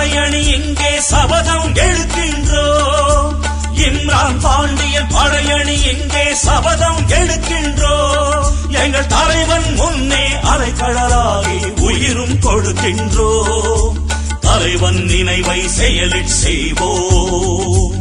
படையணி எங்கே சபதம் எடுக்கின்றோம் இம்ரான் பாண்டியன் படையணி எங்கே சபதம் எடுக்கின்றோம் எங்கள் தலைவன் முன்னே அரைக்கடலாகி உயிரும் கொடுக்கின்றோம் தலைவன் நினைவை செயலில் செய்வோம்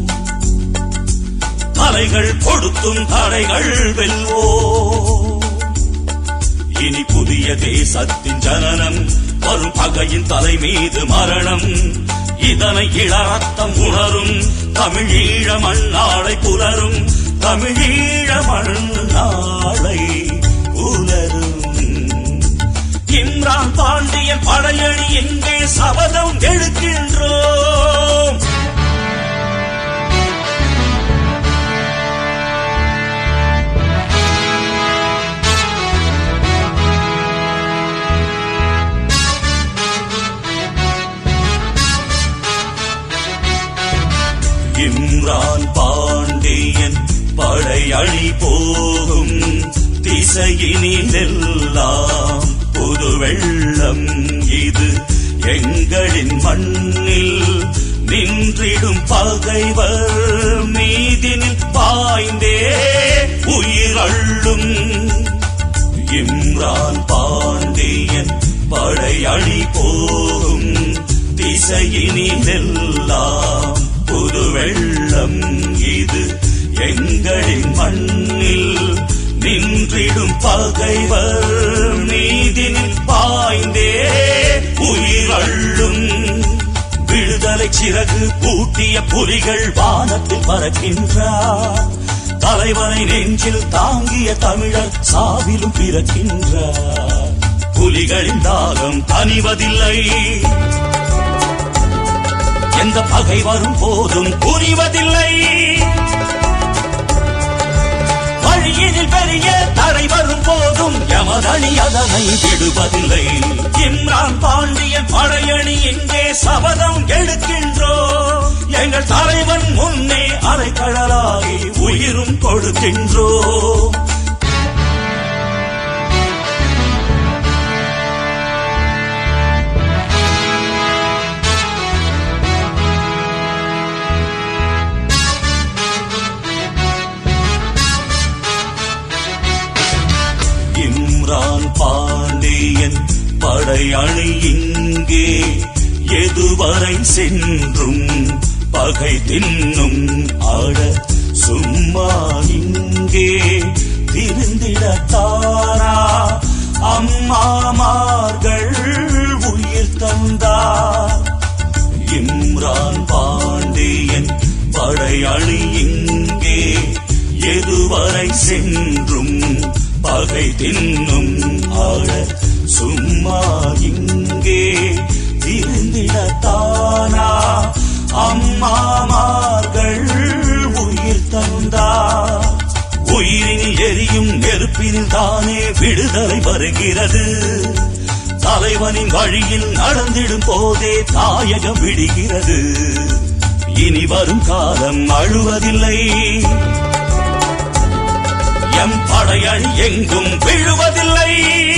தலைகள் கொடுத்தும் தடைகள் வெல்வோம் இனி புதிய தேசத்தின் ஜனனம் வரும் பகையின் தலை மீது மரணம் இதனை இளரத்தம் உணரும் தமிழீழ மண்ணாளை புலரும் தமிழீழ மண்ணாளை புலரும் இம்ரான் பாண்டியன் படையணி எங்கே சபதம் எடுக்கின்றோம் இம்ரான் பாண்டியன் படையணி போகும் திசையினிலெல்லாம் புது வெள்ளம் இது எங்களின் மண்ணில் நின்றிடும் பகைவர் மீதினில் பாய்ந்தே உயிரள்ளும் இம்ரான் பாண்டியன் படையணி போகும் திசையினிலெல்லாம் புது வெள்ளம் இது எங்களின் மண்ணில் நின்றிடும் பகைவர் மீதினில் பாய்ந்தே உயிரள்ளும் விடுதலை சிறகு பூட்டிய புலிகள் வானத்தில் பறக்கின்றார் தலைவனை நெஞ்சில் தாங்கிய தமிழர் சாவிலும் பிறக்கின்றார் புலிகளின் தாகம் தனிவதில்லை எந்த பகை வரும் போதும் புரிவதில்லை வழியினில் பெரிய தடை வரும் போதும் எமதணி அதனை விடுவதில்லை இம்ரான் பாண்டியன் படையணி எங்கே சபதம் எடுக்கின்றோம் எங்கள் தலைவன் முன்னே அரைக்கடலாகி உயிரும் கொடுக்கின்றோம் இம்ரான் பாண்டியன் படையணி இங்கே எதுவரை சென்றும் பகை தின்னும் ஆட சும்மா இங்கே திருந்திடத்தாரா அம்மாமார்கள் உயிர் தந்தார் இம்ரான் பாண்டியன் படையணி இங்கே எதுவரை சென்றும் பகை தின்னும் ஆட சும்மா இங்கே திருந்திடத்தானா அம்மாமார்கள் உயிர் தந்தார் உயிரினில் எரியும் நெருப்பினில் தானே விடுதலை வருகிறது தலைவனின் வழியில் நடந்திடும் போதே தாயகம் விடுகிறது இனி வரும் காலம் அழுவதில்லை எம் படையணி எங்கும் விழுவதில்லை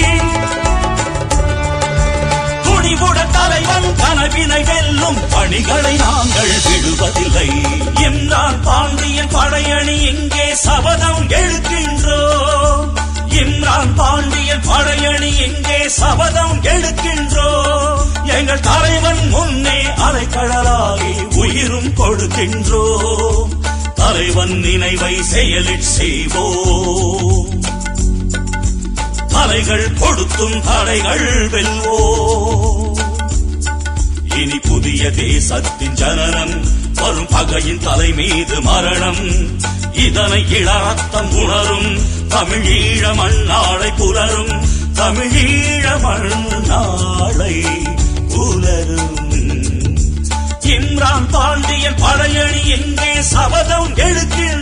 துணிவுட தலைவன் கனவினை வெல்லும் பணிகளை நாங்கள் விடுவதில்லை இம்ரான் பாண்டியன் படையணி எங்கே சபதம் எடுக்கின்றோம் இம்ரான் பாண்டியன் படையணி எங்கே சபதம் எடுக்கின்றோம் எங்கள் தலைவன் முன்னே அரைக்கடலாகி உயிரும் கொடுக்கின்றோம் தலைவன் நினைவை செயலில் செய்வோம் தலைகள் கொடுத்தும் தடைகள் வெல்வோம் இனி புதிய தேசத்தின் ஜனனம் வரும் பகையின் தலை மீது மரணம் இதனை இளரத்தம் உணரும் தமிழீழ மண்ணாளை புலரும் தமிழீழ மண்ணாளை புலரும் இம்ரான் பாண்டியன் படையணி எங்கே சபதம் எடுக்கின்ற